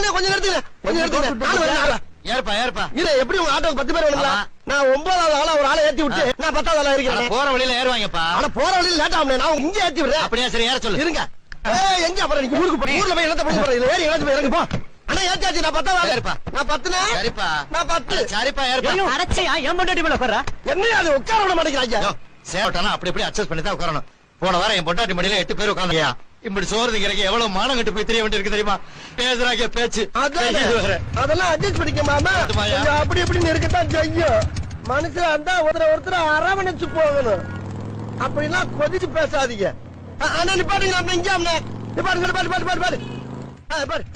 அண்ணே, கொஞ்சம் நிறுத்துங்க கொஞ்சம் நிறுத்துங்க நானும் வரேன், நானும் வரேன். ஏறுப்பா ஏறுப்பா இரு எப்படி உங்க ஆட்டோ பத்து பேர் வேணுங்களா ஆமா. நான் ஒன்பதாவது ஆளா ஒரு ஆளை ஏத்தி விட்டு நான் பத்தாவது ஆளா ஆனா இருக்கிறேன் போற வழியில ஏறுவாங்கப்பா ஆனா போற வழியில லேட் ஆகும் நான் இங்க ஏத்தி விடுறேன் அப்படியா சரி ஏற சொல்லு இருங்க ஏய், எங்க அப்புறம் நீங்க ஊருக்கு போய் ஊர்ல போய் என்னத்த பண்ண போறீங்க ஏறி இறங்கி போய் இறங்கு போ அண்ணா ஏத்தாச்சு நான் பத்தாவது சரிப்பா. நான் பத்துனே சரிப்பா நான் பத்து சரிப்பா ஏறுப்பா அடைச்சியா என் பொண்டாட்டி மேல உட்கார்றா என்ன அது உட்கார விட மாட்டேங்கிறாங்க யோ, சேவட்டானா அப்படி இப்படி அட்ஜஸ்ட் பண்ணி தான் உட்காரணும் போன வாரம் என் பொண்டாட்டி மடியில எட்டு பேர் உட்காந்துயா இப்படி சோறு திங்கிறக்கு எவ்வளவு மானம் கட்டு போய் தெரிய வேண்டியிருக்கு தெரியுமா பேசுறாங்க பேச்சு அதான் பேசிட்டு வேற. அதெல்லாம் அட்ஜஸ்ட் பண்ணிக்க மாமா அதுமாயா? கொஞ்சம் அப்படி இப்படின்னு இருக்கத்தான் செய்யும் மனுஷன் அந்த ஒருத்தர ஒருத்தர அரவணைச்சு போகணும் அப்படிலாம் கொதிச்சு பேசாதீங்க அ- அண்ணா நிப்பாட்டுங்க நம்ம இங்க அண்ணா நிப்பாட்டு நிப்பாட்டு பாட்டு பாட்டு பாட்டு ஆ, பாரு